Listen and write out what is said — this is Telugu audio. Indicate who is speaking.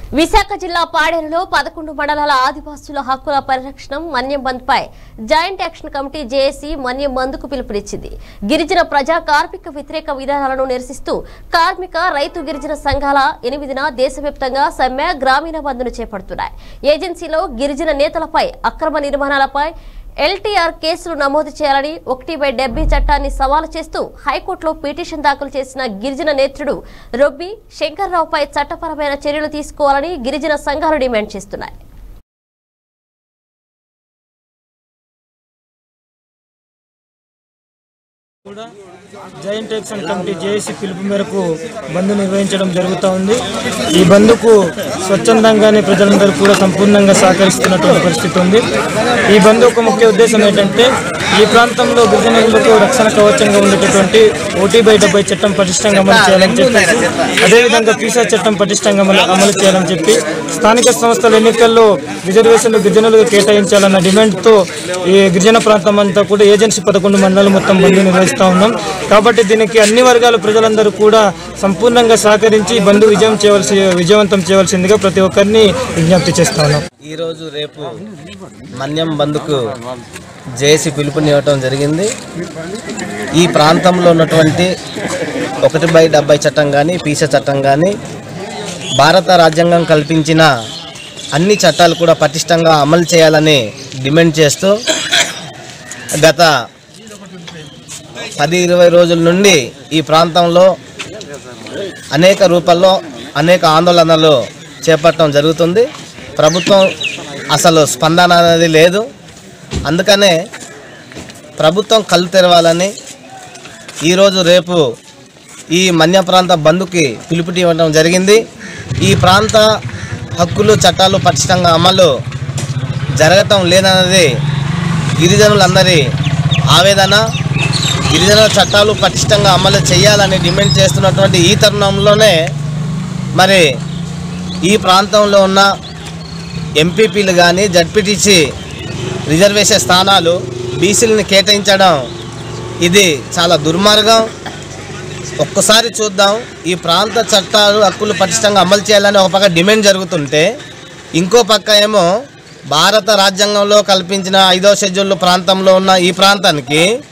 Speaker 1: విశాఖ జిల్లా పాడేరులో పదకొండు మండలాల ఆదివాసుల హక్కుల పరిరక్షణ మన్యం బంద్ పై joint action committee JAC Manyam బంద్కు పిలుపునిచ్చింది గిరిజన ప్రజా కార్మిక వ్యతిరేక విధానాలను నిరసిస్తూ కార్మిక రైతు గిరిజన సంఘాల ఎనిమిదిన దేశవ్యాప్తంగా సమ్మె గ్రామీణ బంద్ను చేపడుతున్నాయి ఏజెన్సీలో గిరిజన నేతలపై అక్రమ నిర్మాణాలపై ఎల్టీఆర్ కేసులు నమోదు చేయాలని ఒకటి బై డెబ్బై చట్టాన్ని సవాలు చేస్తూ హైకోర్టులో పిటిషన్ దాఖలు చేసిన గిరిజన నేత్రుడు రొబ్బి శంకర్రావుపై చట్టపరమైన చర్యలు తీసుకోవాలని గిరిజన సంఘాలు డిమాండ్ చేస్తున్నాయి
Speaker 2: కూడా జాయింట్ యాక్షన్ కమిటీ జేఏసీ పిలుపు మేరకు బంద్ నిర్వహించడం జరుగుతూ ఉంది ఈ బంద్కు స్వచ్ఛందంగానే ప్రజలందరూ కూడా సంపూర్ణంగా సహకరిస్తున్నటువంటి పరిస్థితి ఉంది ఈ బంద్ ఒక ముఖ్య ఉద్దేశం ఏంటంటే ఈ ప్రాంతంలో గిరిజనులకు రక్షణ కవచంగా ఉండేటటువంటి ఓటీ బై డెబ్బై చట్టం పటిష్టంగా అమలు చేయాలని చెప్పేసి అదేవిధంగా పీసా చట్టం పటిష్టంగా అమలు అమలు చేయాలని చెప్పి స్థానిక సంస్థల ఎన్నికల్లో రిజర్వేషన్లు గిరిజనులకు కేటాయించాలన్న డిమాండ్తో ఈ గిరిజన ప్రాంతం అంతా కూడా ఏజెన్సీ పదకొండు మండలాలు మొత్తం బంద్ నిర్వహిస్తూ ఉన్నాం కాబట్టి దీనికి అన్ని వర్గాల ప్రజలందరూ కూడా సంపూర్ణంగా సహకరించి ఈ బంద్ విజయం చేయవలసి విజయవంతం చేయవలసిందిగా ప్రతి ఒక్కరిని విజ్ఞప్తి చేస్తా ఉన్నాం
Speaker 3: ఈరోజు రేపు మన్యం బంద్కు జేఏసీ పిలుపునివ్వటం జరిగింది ఈ ప్రాంతంలో ఉన్నటువంటి ఒకటి బై డెబ్బై చట్టం కానీ పీస చట్టం కానీ భారత రాజ్యాంగం కల్పించిన అన్ని చట్టాలు కూడా పటిష్టంగా అమలు చేయాలని డిమాండ్ చేస్తూ గత పది ఇరవై రోజుల నుండి ఈ ప్రాంతంలో అనేక రూపాల్లో అనేక ఆందోళనలు చేపట్టడం జరుగుతుంది ప్రభుత్వం అసలు స్పందన అనేది లేదు అందుకనే ప్రభుత్వం కళ్ళు తెరవాలని ఈరోజు రేపు ఈ మన్య ప్రాంత బంధుకి పిలుపుటి ఇవ్వడం జరిగింది ఈ ప్రాంత హక్కులు చట్టాలు పటిష్టంగా అమలు జరగటం లేదన్నది గిరిజనులందరి ఆవేదన గిరిజన చట్టాలు పటిష్టంగా అమలు చేయాలని డిమాండ్ చేస్తున్నటువంటి ఈ తరుణంలోనే మరి ఈ ప్రాంతంలో ఉన్న ఎంపీపీలు కానీ జడ్పీటీసీ రిజర్వేషన్ స్థానాలు బీసీలను కేటాయించడం ఇది చాలా దుర్మార్గం ఒక్కసారి చూద్దాం ఈ ప్రాంత చట్టాలు హక్కులు పటిష్టంగా అమలు చేయాలని ఒక పక్క డిమాండ్ జరుగుతుంటే ఇంకో పక్క ఏమో భారత రాజ్యాంగంలో కల్పించిన ఐదో షెడ్యూల్ ప్రాంతంలో ఉన్న ఈ ప్రాంతానికి